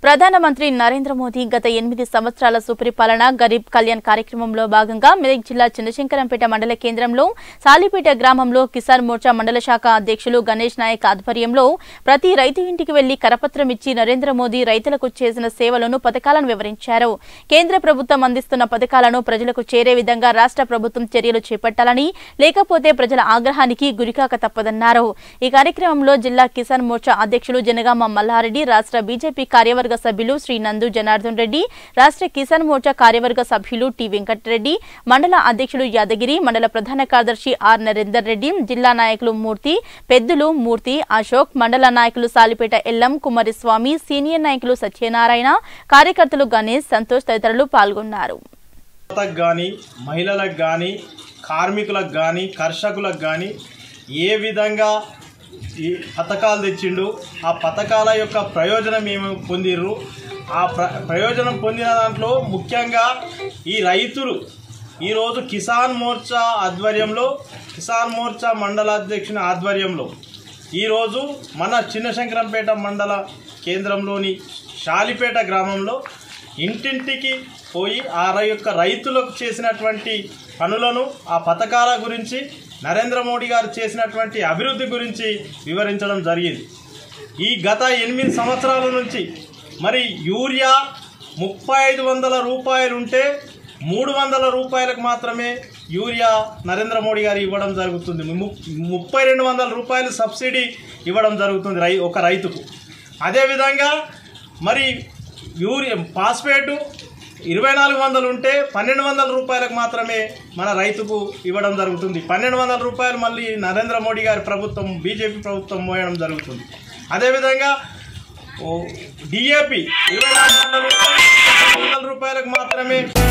ప్రధానమంత్రి నరేంద్ర మోదీ గత ఎనిమిది సంవత్సరాల సుపరిపాలన గరీబ్ కళ్యాణ్ కార్యక్రమంలో భాగంగా మెదక్ జిల్లా చంద్రశంకరంపేట మండల కేంద్రంలో సాలిపేట గ్రామంలో కిసాన్ మోర్చా మండల శాఖ అధ్యక్షులు గణేష్ నాయక్ ఆధ్వర్యంలో ప్రతి రైతు ఇంటికి వెళ్లి కరపత్రం ఇచ్చి నరేంద్ర మోదీ రైతులకు చేసిన సేవలను పథకాలను వివరించారు కేంద్ర ప్రభుత్వం అందిస్తున్న పథకాలను ప్రజలకు చేరే విధంగా రాష్ట్ర ప్రభుత్వం చర్యలు చేపట్టాలని లేకపోతే ప్రజల ఆగ్రహానికి గురికాక తప్పదన్నారు ఈ కార్యక్రమంలో జిల్లా కిసాన్ మోర్చా అధ్యక్షులు జనగామ మల్లారెడ్డి రాష్ట్ర బీజేపీ కార్యవర్గ సభ్యులు శ్రీ నందు జనార్దన్ రెడ్డి రాష్ట్ర కిసాన్ మోర్చా కార్యవర్గ సభ్యులు టి వెంకటరెడ్డి మండల అధ్యక్షులు యాదగిరి మండల ప్రధాన కార్యదర్శి ఆర్ నరేందర్ రెడ్డి జిల్లా నాయకులు మూర్తి పెద్దులు మూర్తి అశోక్ మండల నాయకులు సాలిపేట ఎల్లం కుమారస్వామి సీనియర్ నాయకులు సత్యనారాయణ కార్యకర్తలు గణేష్ సంతోష్ తదితరులు పాల్గొన్నారు యువతకు కానీ మహిళలకు కానీ కార్మికులకు కానీ కర్షకులకు కానీ ఏ విధంగా ఈ పథకాలు తెచ్చిండు ఆ పథకాల యొక్క ప్రయోజనం ఏమి పొందిర్రు ఆ ప్ర ప్రయోజనం పొందిన దాంట్లో ముఖ్యంగా ఈ రైతులు ఈరోజు కిసాన్ మోర్చా ఆధ్వర్యంలో కిసాన్ మోర్చా మండల అధ్యక్షుని ఆధ్వర్యంలో ఈరోజు మన చిన్నశంకరంపేట మండల కేంద్రంలోని షాలిపేట గ్రామంలో ఇంటింటికి పోయి ఆ రై- యొక్క రైతులకు చేసినటువంటి పనులను ఆ పథకాల గురించి నరేంద్ర మోడీ గారు చేసినటువంటి అభివృద్ధి గురించి వివరించడం జరిగింది ఈ గత ఎనిమిది సంవత్సరాల నుంచి మరి యూరియా ముప్పై ఐదు వందల రూపాయలు ఉంటే మూడు వందల రూపాయలకు మాత్రమే యూరియా నరేంద్ర మోడీ గారు ఇవ్వడం జరుగుతుంది ము- ముప్పై రెండు వందల రూపాయలు సబ్సిడీ ఇవ్వడం జరుగుతుంది రై ఒక రైతుకు అదేవిధంగా మరి యూరియా ఫాస్ఫేటు ఇరవై నాలుగు వందలు ఉంటే పన్నెండు వందల రూపాయలకు మాత్రమే మన రైతుకు ఇవ్వడం జరుగుతుంది పన్నెండు వందల రూపాయలు మళ్ళీ నరేంద్ర మోడీ గారి ప్రభుత్వం బీజేపీ ప్రభుత్వం మోయడం జరుగుతుంది అదేవిధంగా డిఏపి ఇరవై నాలుగు వందల రూపాయలు వందల రూపాయలకు మాత్రమే